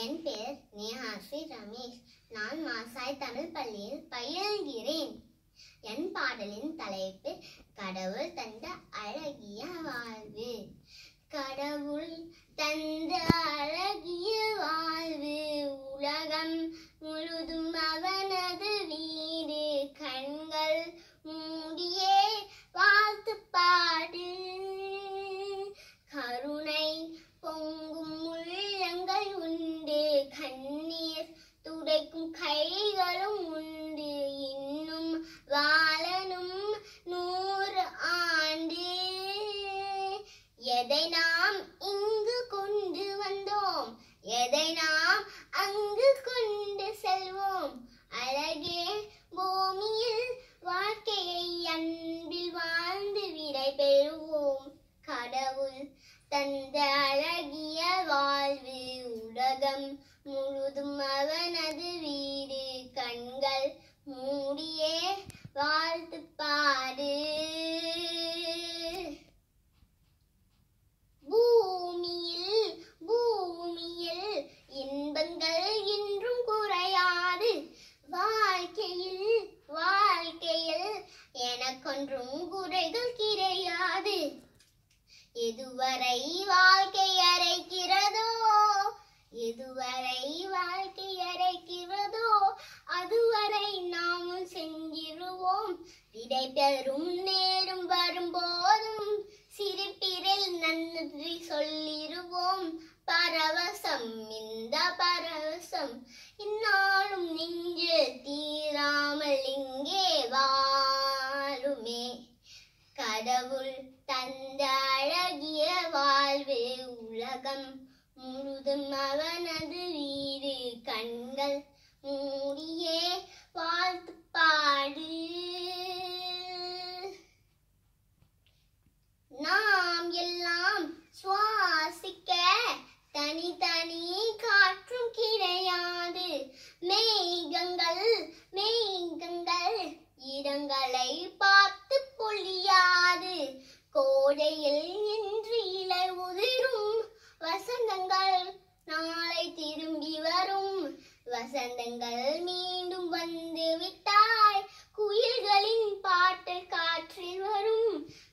என் பெயர் நேஹாஸ்ரீ ரமேஷ் நான் மாசாய் தமிழ் பள்ளியில் பயில்கிறேன் என் பாடலின் தலைப்பு கடவுள் தந்த அழகிய வாழ்வு கடவுள் தந்த அழகிய வாழ்வு உலகம் முழுதும் அவனது வீடு கண்கள் மூடியே வாழ்த்து பாடு கருணை பொங்கும் உள்ளங்கள் உண்டு கண்ணீர் துடைக்கும் கைகளும் உண்டு இன்னும் வாழனும் நூறு ஆண்டு எதை நாம் இங்கு கொண்டு வந்தோம் எதை நாம் அங்கு கொண்டு செல்வோம் அழகே பூமியில் வாழ்க்கையை அன்பில் வாழ்ந்து விடை பெறுவோம் கடவுள் தந்த அழகிய வாழ்வு உலகம் முழுதும் அவனது வீடு கண்கள் மூடியே வாழ்த்து பாடு பூமியில் பூமியில் இன்பங்கள் இன்றும் குறையாது வாழ்க்கையில் வாழ்க்கையில் எனக்கொன்றும் குறைகள் கிடையாது எதுவரை வாழ்க்கை அரைக்கிறதோ எதுவரை வாழ்க்கை அரைக்கிறதோ அதுவரை நாமும் செஞ்சிருவோம் விடை பெறும் நேரம் வரும்போதும் சிரிப்பிரில் நன்றி சொல்லிருவோம் பரவசம் இந்த பரவசம் இந்நாளும் நெஞ்சில் தீராமல் இங்கே வாழுமே கடவுள் தந்த அழகிய வாழ்வு உலகம் முழுதும் அவனது வீடு கண்கள் மூடியே வாழ்த்து பாடு நாம் எல்லாம் சுவாசிக்க தனித்தனி காற்றும் கிடையாது மேகங்கள் மேகங்கள் இடங்களை பார்த்து பொழியாது கோடையில் இன்று இலை உதிரும் வசந்தங்கள் நாளை திரும்பி வரும் வசந்தங்கள் மீண்டும் வந்து விட்டாய் குயில்களின் பாட்டு காற்றில் வரும்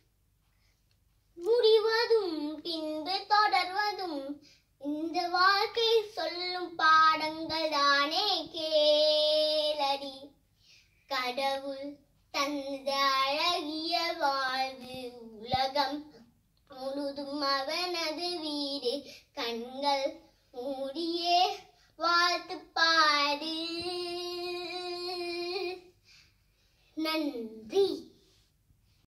முடிவதும் பின்பு தொடர்வதும் இந்த வாழ்க்கை சொல்லும் பாடங்கள் தானே கேளடி கடவுள் தந்த அழகிய வாழ்வு உலகம் முழுதும் அவனது வீடு கண்கள் மூடியே வாழ்த்து பாடு நன்றி